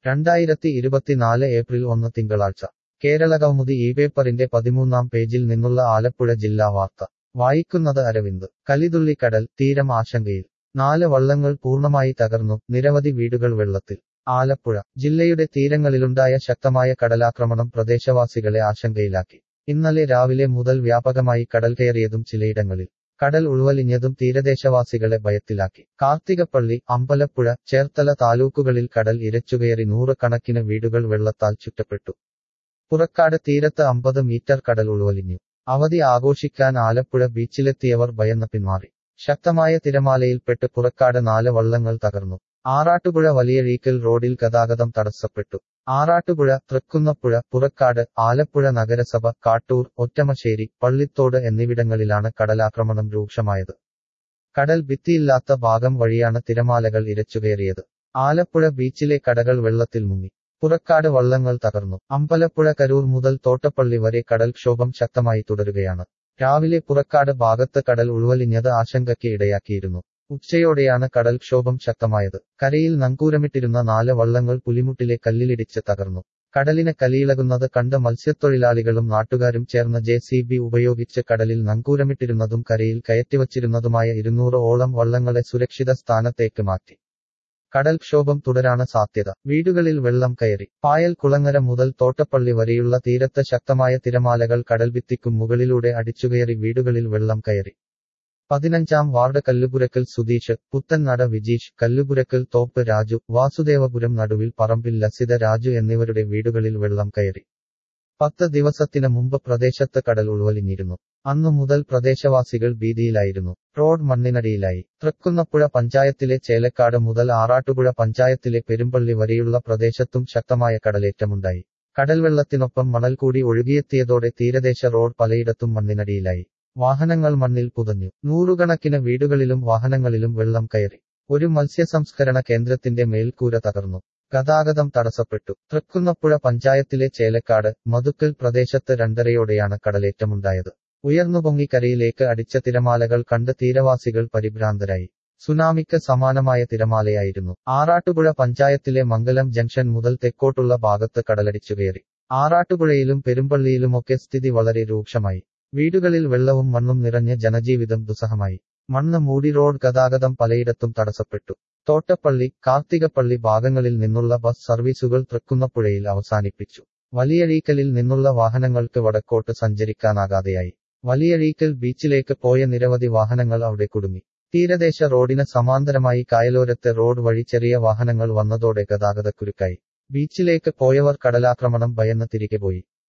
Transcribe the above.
രണ്ടായിരത്തി ഇരുപത്തിനാല് ഏപ്രിൽ ഒന്ന് തിങ്കളാഴ്ച കേരളകൗമുദി ഈ പേപ്പറിന്റെ പതിമൂന്നാം പേജിൽ നിന്നുള്ള ആലപ്പുഴ ജില്ലാ വാർത്ത വായിക്കുന്നത് അരവിന്ദ് കലിതുള്ളിക്കടൽ തീരം ആശങ്കയിൽ നാല് വള്ളങ്ങൾ പൂർണ്ണമായി തകർന്നു നിരവധി വീടുകൾ വെള്ളത്തിൽ ആലപ്പുഴ ജില്ലയുടെ തീരങ്ങളിലുണ്ടായ ശക്തമായ കടലാക്രമണം പ്രദേശവാസികളെ ആശങ്കയിലാക്കി ഇന്നലെ രാവിലെ മുതൽ വ്യാപകമായി കടൽ കയറിയതും ചിലയിടങ്ങളിൽ കടൽ ഉൾവലിഞ്ഞതും തീരദേശവാസികളെ ഭയത്തിലാക്കി കാർത്തികപ്പള്ളി അമ്പലപ്പുഴ ചേർത്തല താലൂക്കുകളിൽ കടൽ ഇരച്ചുകയറി നൂറുകണക്കിന് വീടുകൾ വെള്ളത്താൽ ചുറ്റപ്പെട്ടു പുറക്കാട് തീരത്ത് അമ്പത് മീറ്റർ കടൽ ഉൾവലിഞ്ഞു അവധി ആഘോഷിക്കാൻ ആലപ്പുഴ ബീച്ചിലെത്തിയവർ ഭയന്ന് പിന്മാറി ശക്തമായ തിരമാലയിൽപ്പെട്ട് പുറക്കാട് നാല് വള്ളങ്ങൾ തകർന്നു ആറാട്ടുപുഴ വലിയഴീക്കൽ റോഡിൽ ഗതാഗതം തടസ്സപ്പെട്ടു ആറാട്ടുപുഴ തൃക്കുന്നപ്പുഴ പുറക്കാട് ആലപ്പുഴ നഗരസഭ കാട്ടൂർ ഒറ്റമശ്ശേരി പള്ളിത്തോട് എന്നിവിടങ്ങളിലാണ് കടലാക്രമണം രൂക്ഷമായത് കടൽ ഭിത്തിയില്ലാത്ത ഭാഗം വഴിയാണ് തിരമാലകൾ ഇരച്ചുകയറിയത് ആലപ്പുഴ ബീച്ചിലെ കടകൾ വെള്ളത്തിൽ മുങ്ങി പുറക്കാട് വള്ളങ്ങൾ തകർന്നു അമ്പലപ്പുഴ കരൂർ മുതൽ തോട്ടപ്പള്ളി വരെ കടൽക്ഷോഭം ശക്തമായി തുടരുകയാണ് രാവിലെ പുറക്കാട് ഭാഗത്ത് കടൽ ഉൾവലിഞ്ഞത് ആശങ്കയ്ക്ക് ഇടയാക്കിയിരുന്നു ഉച്ചയോടെയാണ് കടൽക്ഷോഭം ശക്തമായത് കരയിൽ നങ്കൂരമിട്ടിരുന്ന നാല് വള്ളങ്ങൾ പുലിമുട്ടിലെ കല്ലിലിടിച്ച് തകർന്നു കടലിന് കലിയിളകുന്നത് കണ്ട് മത്സ്യത്തൊഴിലാളികളും നാട്ടുകാരും ചേർന്ന് ജെ സി ബി ഉപയോഗിച്ച് കടലിൽ നങ്കൂരമിട്ടിരുന്നതും കരയിൽ കയറ്റിവച്ചിരുന്നതുമായ ഇരുന്നൂറ് ഓളം വള്ളങ്ങളെ സുരക്ഷിത സ്ഥാനത്തേക്ക് മാറ്റി കടൽക്ഷോഭം തുടരാണ് സാധ്യത വീടുകളിൽ വെള്ളം കയറി പായൽ കുളങ്ങര മുതൽ തോട്ടപ്പള്ളി വരെയുള്ള തീരത്ത് ശക്തമായ തിരമാലകൾ കടൽഭിത്തിക്കും മുകളിലൂടെ അടിച്ചുകയറി വീടുകളിൽ വെള്ളം കയറി പതിനഞ്ചാം വാർഡ് കല്ലുപുരക്കൽ സുധീഷ് പുത്തൻനട വിജീഷ് കല്ലുപുരക്കൽ തോപ്പ് രാജു വാസുദേവപുരം നടുവിൽ പറമ്പിൽ ലസിത രാജു എന്നിവരുടെ വീടുകളിൽ വെള്ളം കയറി പത്ത് ദിവസത്തിന് മുമ്പ് പ്രദേശത്ത് കടൽ ഉൾവലിഞ്ഞിരുന്നു അന്നു മുതൽ പ്രദേശവാസികൾ ഭീതിയിലായിരുന്നു റോഡ് മണ്ണിനടിയിലായി തൃക്കുന്നപ്പുഴ പഞ്ചായത്തിലെ ചേലക്കാട് മുതൽ ആറാട്ടുപുഴ പഞ്ചായത്തിലെ പെരുമ്പള്ളി വരെയുള്ള പ്രദേശത്തും ശക്തമായ കടലേറ്റമുണ്ടായി കടൽവെള്ളത്തിനൊപ്പം മണൽ കൂടി ഒഴുകിയെത്തിയതോടെ തീരദേശ റോഡ് പലയിടത്തും മണ്ണിനടിയിലായി വാഹനങ്ങൾ മണ്ണിൽ പുതഞ്ഞു നൂറുകണക്കിന് വീടുകളിലും വാഹനങ്ങളിലും വെള്ളം കയറി ഒരു മത്സ്യസംസ്കരണ കേന്ദ്രത്തിന്റെ മേൽക്കൂര തകർന്നു ഗതാഗതം തടസ്സപ്പെട്ടു തൃക്കുന്നപ്പുഴ പഞ്ചായത്തിലെ ചേലക്കാട് മതുക്കൽ പ്രദേശത്ത് രണ്ടരയോടെയാണ് കടലേറ്റമുണ്ടായത് ഉയർന്നുപൊങ്ങി കരയിലേക്ക് അടിച്ച തിരമാലകൾ കണ്ട് തീരവാസികൾ പരിഭ്രാന്തരായി സുനാമിക്ക് സമാനമായ തിരമാലയായിരുന്നു ആറാട്ടുപുഴ പഞ്ചായത്തിലെ മംഗലം ജംഗ്ഷൻ മുതൽ തെക്കോട്ടുള്ള ഭാഗത്ത് കടലടിച്ചുകയറി ആറാട്ടുപുഴയിലും പെരുമ്പള്ളിയിലുമൊക്കെ സ്ഥിതി വളരെ രൂക്ഷമായി വീടുകളിൽ വെള്ളവും മണ്ണും നിറഞ്ഞ് ജനജീവിതം ദുസ്സഹമായി മണ്ണ് മൂടി റോഡ് ഗതാഗതം പലയിടത്തും തടസ്സപ്പെട്ടു തോട്ടപ്പള്ളി കാർത്തികപ്പള്ളി ഭാഗങ്ങളിൽ നിന്നുള്ള ബസ് സർവീസുകൾ തൃക്കുന്നപ്പുഴയിൽ അവസാനിപ്പിച്ചു വലിയഴീക്കലിൽ നിന്നുള്ള വാഹനങ്ങൾക്ക് വടക്കോട്ട് സഞ്ചരിക്കാനാകാതെയായി വലിയഴീക്കൽ ബീച്ചിലേക്ക് പോയ നിരവധി വാഹനങ്ങൾ അവിടെ കുടുങ്ങി തീരദേശ റോഡിന് സമാന്തരമായി കായലോരത്തെ റോഡ് വഴി ചെറിയ വാഹനങ്ങൾ വന്നതോടെ ഗതാഗതക്കുരുക്കായി ബീച്ചിലേക്ക് പോയവർ കടലാക്രമണം ഭയന്ന് തിരികെ പോയി